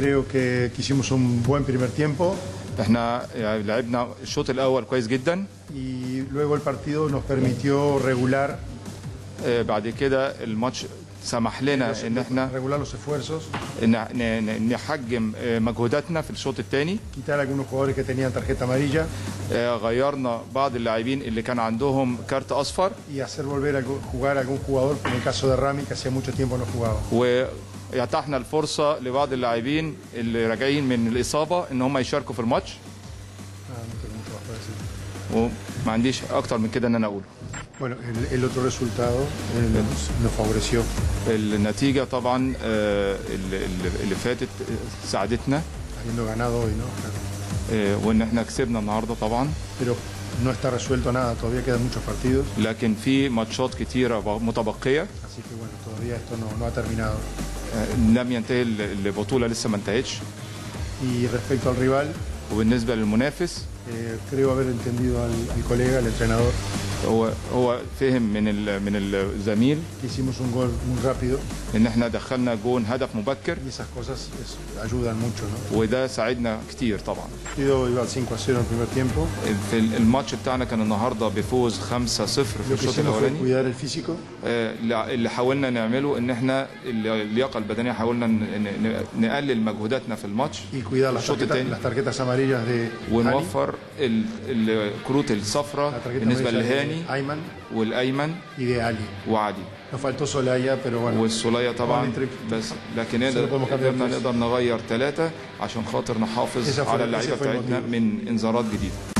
Creo que, que hicimos un buen primer tiempo احنا يعني لعبنا الشوط الاول كويس جدا y luego el partido nos permitió regular, آه، بعد كده الماتش سمح لنا ان احنا regular los esfuerzos, ن- ن- ن- نحجم آه، مجهوداتنا في الشوط الثاني quitar algunos jugadores que tenían tarjeta amarilla غيرنا بعض اللاعبين اللي كان عندهم كارت اصفر y hacer volver a jugar a algún jugador, como el caso de Rami, que hacía mucho tiempo no jugaba. ويتحنا الفرصه لبعض اللاعبين اللي راجعين من الاصابه ان هم يشاركوا في الماتش Ah, no tengo mucho más para decir. وما عنديش اكتر من كده ان انا اقوله Bueno, el, el otro resultado eh, nos, nos favoreció. النتيجه طبعا آه، اللي, اللي- اللي فاتت آه، ساعدتنا habiendo ganado hoy, ¿no? Claro. آه، وان احنا كسبنا النهارده طبعا Pero no está resuelto nada, todavía quedan muchos partidos, لكن في ماتشات كتيره ب- متبقيه así que bueno, todavía esto no, no ha terminado. آه، لم ينتهي ال- البطوله لسه ما انتهتش Y respecto al rival, وبالنسبه للمنافس eh, creo haber entendido al, al colega, al entrenador, هو هو فهم من ال- من الزميل que hicimos un gol muy rápido ان احنا دخلنا جون هدف مبكر y esas cosas es- ayudan mucho, ¿no? وده ساعدنا كتير طبعا El partido iba 5 a 0 en el primer tiempo, في الماتش بتاعنا كان النهارده بفوز 5-0 في lo que الشوط hicimos fue الاولاني cuidar el físico آه، اللي حاولنا نعمله ان احنا اللياقه البدنيه حاولنا ن- ن- نقلل مجهوداتنا في الماتش y cuidar las الشوط tarjetas, الثاني las tarjetas amarillas de Hani, ونوفر ال- الكروت la الصفراء tarjeta بالنسبه amarilla لهاني de Ayman والايمن y de Ali. وعلي Nos faltó Solaya, pero bueno, والسوليه طبعا Only three. بس لكن Solo نقدر podemos cambiar قدرنا tres. نقدر نغير ثلاثه عشان خاطر نحافظ Ese fue- على ese اللعيبه fue el بتاعتنا motivo. من انذارات جديده